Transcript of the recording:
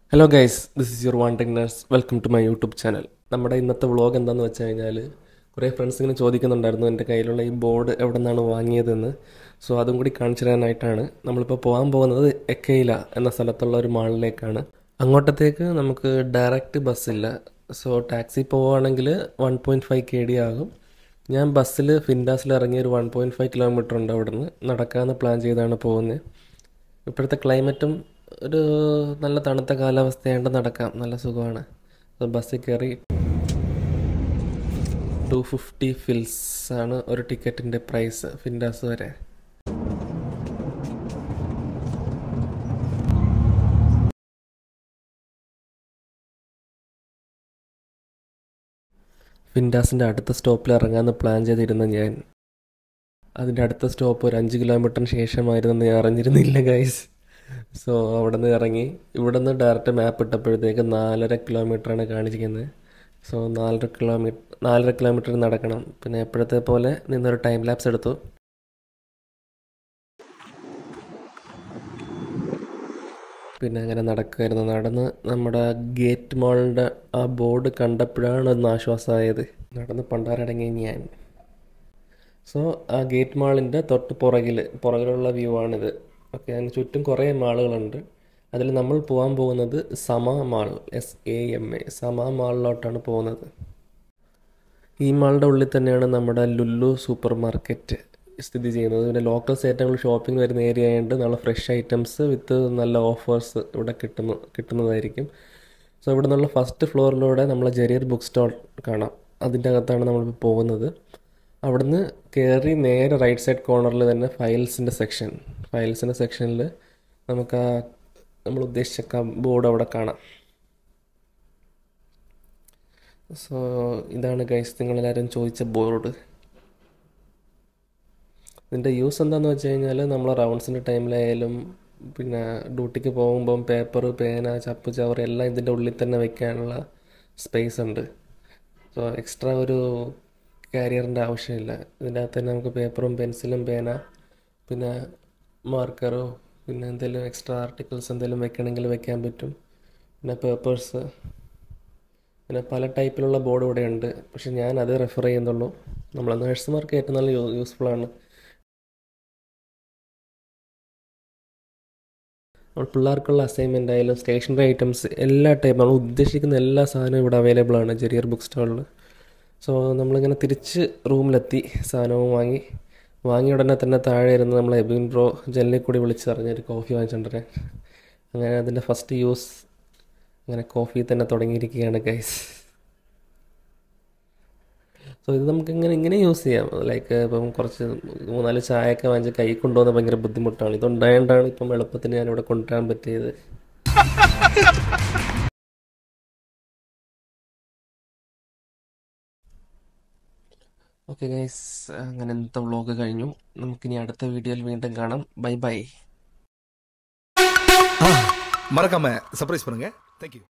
hello guys this is your wandering nurse welcome to my YouTube channel നമ്മുടെ ഇന്നത്തെ vlog എന്താണെന്ന് വെച്ച് കഴിഞ്ഞാൽ കുറേ ഫ്രണ്ട്സ് ഇങ്ങനെ ചോദിക്കുന്നുണ്ടായിരുന്നു എൻ്റെ കയ്യിലുള്ള ഈ ബോർഡ് എവിടെ നിന്നാണ് വാങ്ങിയതെന്ന് സോ അതും കൂടി കാണിച്ചു തരാനായിട്ടാണ് നമ്മളിപ്പോൾ പോകാൻ പോകുന്നത് എക്കയില എന്ന സ്ഥലത്തുള്ള ഒരു മാളിലേക്കാണ് അങ്ങോട്ടത്തേക്ക് നമുക്ക് ഡയറക്റ്റ് ബസ്സില്ല സോ ടാക്സി പോവുകയാണെങ്കിൽ one point five K D ആകും ഞാൻ ബസ്സിൽ ഫിൻഡാസിൽ ഇറങ്ങി ഒരു വൺ പോയിൻറ്റ് ഫൈവ് കിലോമീറ്റർ ഉണ്ട് അവിടെ നിന്ന് നടക്കാമെന്ന് പ്ലാൻ ചെയ്താണ് പോകുന്നത് ഇപ്പോഴത്തെ ക്ലൈമറ്റും ഒരു നല്ല തണുത്ത കാലാവസ്ഥയായിട്ട് നടക്കാം നല്ല സുഖമാണ് അപ്പോൾ ബസ്സിൽ കയറി ടു ഫിഫ്റ്റി ഫിൽസ് ആണ് ഒരു ടിക്കറ്റിൻ്റെ പ്രൈസ് ഫിൻഡാസ് വരെ ഫിൻഡാസിൻ്റെ അടുത്ത സ്റ്റോപ്പിൽ ഇറങ്ങാമെന്ന് പ്ലാൻ ചെയ്തിരുന്ന ഞാൻ അതിൻ്റെ അടുത്ത സ്റ്റോപ്പ് ഒരു അഞ്ച് കിലോമീറ്ററിന് ശേഷമായിരുന്നെന്ന് ഞാൻ അറിഞ്ഞിരുന്നില്ല ഗൈസ് സോ അവിടെ നിന്ന് ഇറങ്ങി ഇവിടെ നിന്ന് ഡയറക്റ്റ് മാപ്പ് ഇട്ടപ്പോഴത്തേക്ക് നാലര കിലോമീറ്ററാണ് കാണിച്ചിരിക്കുന്നത് സോ നാലര കിലോമീറ്റർ നാലര കിലോമീറ്റർ നടക്കണം പിന്നെ എപ്പോഴത്തെ പോലെ നിന്നൊരു ടൈം ലാപ്സ് എടുത്തു പിന്നെ അങ്ങനെ നടക്കുമായിരുന്നു നടന്ന് നമ്മുടെ ഗേറ്റ് മാളിൻ്റെ ആ ബോർഡ് കണ്ടപ്പോഴാണ് ഒന്ന് ആശ്വാസമായത് നടന്ന് പണ്ടാരടങ്ങി ഞാൻ സോ ആ ഗേറ്റ് മാളിൻ്റെ തൊട്ട് പുറകിൽ പുറകിലുള്ള വ്യൂ ആണിത് ഓക്കെ അതിന് ചുറ്റും കുറേ മാളുകളുണ്ട് അതിൽ നമ്മൾ പോകാൻ പോകുന്നത് Sama mall S A M A Sama മാളിലോട്ടാണ് പോകുന്നത് ഈ മാളിൻ്റെ ഉള്ളിൽ തന്നെയാണ് നമ്മുടെ ലുല്ലു സൂപ്പർ മാർക്കറ്റ് സ്ഥിതി ചെയ്യുന്നത് പിന്നെ ലോക്കൽസ് ഏറ്റവും കൂടുതൽ ഷോപ്പിംഗ് വരുന്ന ഏരിയ ആയതുകൊണ്ട് നല്ല ഫ്രഷ് ഐറ്റംസ് വിത്ത് നല്ല ഓഫേഴ്സ് ഇവിടെ കിട്ടുന്നു കിട്ടുന്നതായിരിക്കും സോ ഇവിടെ നിന്നുള്ള ഫസ്റ്റ് ഫ്ലോറിലൂടെ നമ്മൾ ജെറിയർ ബുക്ക് സ്റ്റോൾ കാണാം അതിൻ്റെ അകത്താണ് നമ്മളിപ്പോൾ പോകുന്നത് അവിടുന്ന് കയറി നേരെ റൈറ്റ് സൈഡ് കോർണറിൽ തന്നെ ഫയൽസിൻ്റെ സെക്ഷൻ ഫയൽസിൻ്റെ സെക്ഷനിൽ നമുക്ക് ആ നമ്മൾ ഉദ്ദേശിച്ച ബോർഡ് അവിടെ കാണാം സോ ഇതാണ് ഗൈസ് നിങ്ങളെല്ലാവരും ചോദിച്ച ബോർഡ് ഇതിൻ്റെ യൂസ് എന്താണെന്ന് വെച്ച് കഴിഞ്ഞാൽ നമ്മൾ റൗണ്ട്സിൻ്റെ ടൈമിലായാലും പിന്നെ ഡ്യൂട്ടിക്ക് പോകുമ്പം പേപ്പർ പേന ചപ്പ് ചവർ എല്ലാം ഇതിൻ്റെ ഉള്ളിൽ തന്നെ വെക്കാനുള്ള സ്പേസ് ഉണ്ട് സോ എക്സ്ട്രാ ഒരു കാരിയറിൻ്റെ ആവശ്യമില്ല ഇതിൻ്റെ അകത്ത് തന്നെ നമുക്ക് പേപ്പറും പെൻസിലും പേന പിന്നെ മാർക്കറോ പിന്നെ എന്തെങ്കിലും എക്സ്ട്രാ ആർട്ടിക്കിൾസ് എന്തെങ്കിലും വെക്കണമെങ്കിൽ വെക്കാൻ പറ്റും പിന്നെ പേപ്പേഴ്സ് പിന്നെ പല ടൈപ്പിലുള്ള ബോർഡ് ഇവിടെ ഉണ്ട് പക്ഷെ ഞാൻ അത് റെഫർ ചെയ്യുന്നുള്ളൂ നമ്മൾ നേഴ്സുമാർക്ക് ഏറ്റവും നല്ല യൂസ്ഫുൾ ആണ് നമ്മൾ പിള്ളേർക്കുള്ള അസൈൻമെൻ്റ് ആയാലും സ്റ്റേഷനറി ഐറ്റംസ് എല്ലാ ടൈപ്പ് നമ്മൾ ഉദ്ദേശിക്കുന്ന എല്ലാ സാധനവും ഇവിടെ അവൈലബിൾ ആണ് ചെറിയൊർ ബുക്ക് സ്റ്റോളിൽ സോ നമ്മളിങ്ങനെ തിരിച്ച് റൂമിലെത്തി സാധനവും വാങ്ങി വാങ്ങിയ ഉടനെ തന്നെ താഴെ ഇരുന്ന് നമ്മൾ എബിൻ ബ്രോ ജനലിൽ കൂടി വിളിച്ച് പറഞ്ഞൊരു കോഫി വാങ്ങിച്ചിട്ടുണ്ടേ അങ്ങനെ അതിൻ്റെ ഫസ്റ്റ് യൂസ് അങ്ങനെ കോഫി തന്നെ തുടങ്ങിയിരിക്കുകയാണ് ഗൈസ് സോ ഇത് നമുക്ക് ഇങ്ങനെ ഇങ്ങനെ യൂസ് ചെയ്യാം ലൈക്ക് ഇപ്പം കുറച്ച് മൂന്നാല് ചായയൊക്കെ വാങ്ങിച്ച് കൈ കൊണ്ടുപോകുന്ന ഭയങ്കര ബുദ്ധിമുട്ടാണ് ഇതുണ്ടായതുകൊണ്ടാണ് ഇപ്പം എളുപ്പത്തിന് ഞാനിവിടെ കൊണ്ടുവരാൻ പറ്റിയത് ഓക്കെ ഗൈസ് അങ്ങനെ ഇന്നത്തെ വ്ളോഗ് കഴിഞ്ഞു നമുക്കിനി അടുത്ത വീഡിയോയിൽ വീണ്ടും കാണാം ബൈ ബൈ மறக்காம சர்ப்ரைஸ் பண்ணுங்க தேங்க்யூ